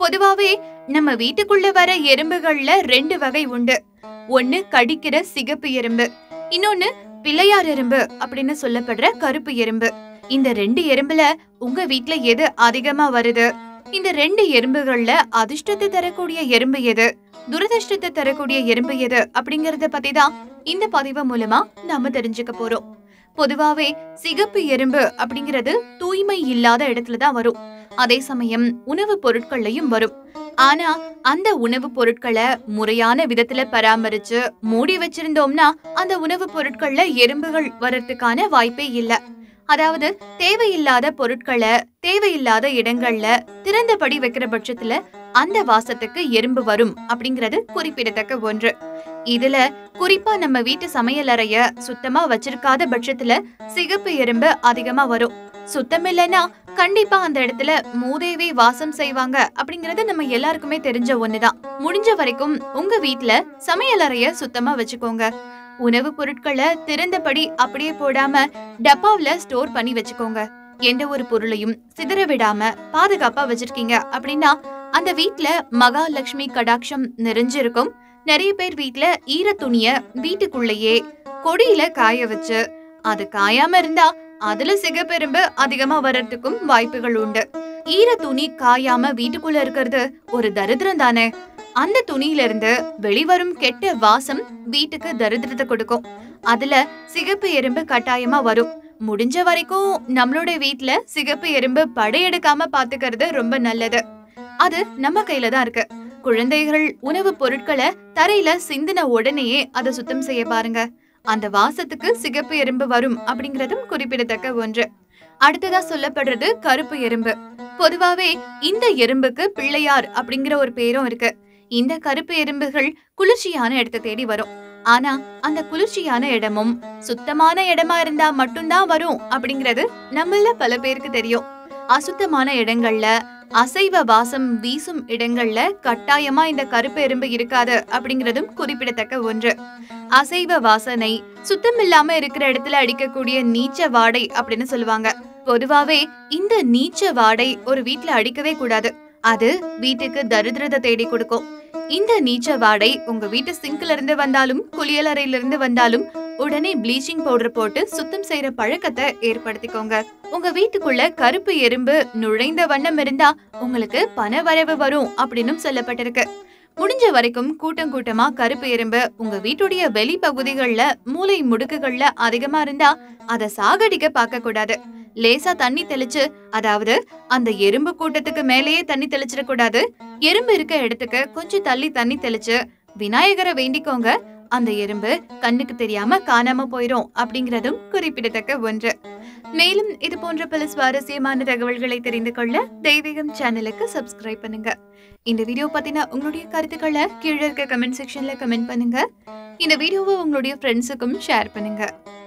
பொதுவாவே நம்ம வீட்டுக்குள்ள வர எறும்புகள்ல ரெண்டு வகை உண்டு ஒன்னு கடிக்கிற சிகப்பு எறும்பு இன்னொன்னு பிள்ளையார் எறும்பு அப்படின்னு சொல்லப்படுற கருப்பு எறும்பு இந்த ரெண்டு எறும்புல உங்க வீட்ல எது அதிகமா வருது இந்த ரெண்டு எறும்புகள்ல அதிர்ஷ்டத்தை தரக்கூடிய எறும்பு எது துரதிர்ஷ்டத்தை தரக்கூடிய எறும்பு எது அப்படிங்கறத பத்தி தான் இந்த பதிவு மூலமா நாம தெரிஞ்சுக்க போறோம் பொதுவாவே சிகப்பு எறும்பு அப்படிங்கிறது தூய்மை இல்லாத இடத்துல தான் வரும் அதே சமயம் உணவுப் பொருட்கள்லயும் வரும் ஆனா அந்த உணவுப் பொருட்களை முறையான விதத்துல பராமரிச்சு மூடி வச்சிருந்தோம்னா அந்த உணவுப் பொருட்கள்ல எறும்புகள் வர்றதுக்கான வாய்ப்பே இல்ல அதாவது தேவையில்லாத பொருட்களை தேவையில்லாத இடங்கள்ல திறந்தபடி வைக்கிற பட்சத்துல அந்த வாசத்துக்கு எறும்பு வரும் அப்படிங்கிறது குறிப்பிடத்தக்க ஒன்று இதுல குறிப்பா நம்ம வீட்டு சமையலறைய சுத்தமா வச்சிருக்காத பட்சத்துல சிகப்பு எறும்பு அதிகமா வரும் சுத்தம் இல்லைன்னா கண்டிப்பா அந்த இடத்துல மூதேவி வாசம் செய்வாங்க அப்படிங்கறது நம்ம எல்லாருக்குமே தெரிஞ்ச ஒண்ணுதான் முடிஞ்ச வரைக்கும் உங்க வீட்ல சமையலறைய சுத்தமா வச்சுக்கோங்க உணவுப் பொருட்களை திறந்தபடி அப்படியே போடாம டப்பாவுல ஸ்டோர் பண்ணி வச்சுக்கோங்க எந்த ஒரு பொருளையும் சிதற விடாம பாதுகாப்பா வச்சிருக்கீங்க அப்படின்னா அந்த வீட்ல மகாலட்சுமி கடாட்சம் நிறைஞ்சிருக்கும் நிறைய பேர் வீட்ல ஈர துணிய வீட்டுக்குள்ளேயே கொடியில காய வச்சு அது காயாம இருந்தா அதுல சிகப்பெரும்பு அதிகமா வர்றதுக்கும் வாய்ப்புகள் உண்டு ஈர துணி காயாம வீட்டுக்குள்ள இருக்கிறது ஒரு தரித்திரம் தானே அந்த துணியில இருந்து வெளிவரும் கெட்ட வாசம் வீட்டுக்கு தரித்திரத்தை கொடுக்கும் அதுல சிகப்பு எறும்பு கட்டாயமா வரும் முடிஞ்ச வரைக்கும் நம்மளோட வீட்ல சிகப்பு எறும்பு படையெடுக்காம பாத்துக்கிறது ரொம்ப நல்லது அது நம்ம கையில தான் இருக்கு குழந்தைகள் உணவுப் பொருட்களை தரையில சிந்தின உடனேயே அதை சுத்தம் செய்ய பாருங்க அந்த வாசத்துக்கு சிகப்பு எறும்பு வரும் அப்படிங்கறதும் குறிப்பிடத்தக்க ஒன்று அடுத்ததா சொல்லப்படுறது கருப்பு எறும்பு பொதுவாவே இந்த எறும்புக்கு பிள்ளையார் அப்படிங்கிற ஒரு பேரும் இருக்கு இந்த கருப்பு எறும்புகள் குளிர்ச்சியான இடத்தை தேடி வரும் ஆனா அந்த குளிர்ச்சியான இடமும் சுத்தமான இடமா இருந்தா மட்டும்தான் வரும் அப்படிங்கிறது நம்மள பல பேருக்கு தெரியும் அசுத்தமான இடங்கள்ல அசைவ வாசம் வீசும் இடங்கள்ல கட்டாயமா இந்த கருப்பு எறும்பு இருக்காது அப்படிங்கறதும் குறிப்பிடத்தக்க ஒன்று அசைவ வாசனை சுத்தம் இல்லாம இருக்கிற இடத்துல அடிக்கக்கூடிய நீச்ச வாடை அப்படின்னு சொல்லுவாங்க பொதுவாவே இந்த நீச்ச வாடை ஒரு வீட்ல அடிக்கவே கூடாது அது வீட்டுக்கு தரித்திரத்தை தேடி கொடுக்கும் இந்த நீச்ச வாடை உங்க வீட்டு சிங்க்ல இருந்து வந்தாலும் குளியலறையில இருந்து வந்தாலும் உடனே ப்ளீச்சிங் பவுடர் போட்டு சுத்தம் செய்யற பழக்கத்தை ஏற்படுத்திக்கோங்க உங்க வீட்டுக்குள்ள கருப்பு எறும்பு நுழைந்த வண்ணம் இருந்தா உங்களுக்கு பண வரவு வரும் அப்படின்னும் சொல்லப்பட்டிருக்கு முடிஞ்ச வரைக்கும் கூட்டம் கூட்டமா கருப்பு எறும்பு உங்க வீட்டுடைய வெளி பகுதிகள்ல மூளை முடுக்குகள்ல அதிகமா இருந்தா அதை சாகடிக்க பார்க்க கூடாது லேசா தண்ணி தெளிச்சு அதாவது அந்த எறும்பு கூட்டத்துக்கு மேலேயே தண்ணி தெளிச்சிட கூடாது எறும்பு இருக்க இடத்துக்கு கொஞ்சம் தள்ளி தண்ணி தெளிச்சு விநாயகரை வேண்டிக்கோங்க அந்த எறும்பு கண்ணுக்கு தெரியாம காணாம போயிரும் அப்படிங்கறதும் குறிப்பிடத்தக்க ஒன்று மேலும் இது போன்ற பல சுவாரஸ்யமான தகவல்களை தெரிந்து கொள்ள தெய்வீகம் சேனலுக்கு சப்ஸ்கிரைப் பண்ணுங்க இந்த வீடியோ பத்தின உங்களுடைய கருத்துக்களை கீழே இருக்க கமெண்ட் செக்ஷன்ல கமெண்ட் பண்ணுங்க இந்த வீடியோவை உங்களுடைய ஃப்ரெண்ட்ஸுக்கும் ஷேர் பண்ணுங்க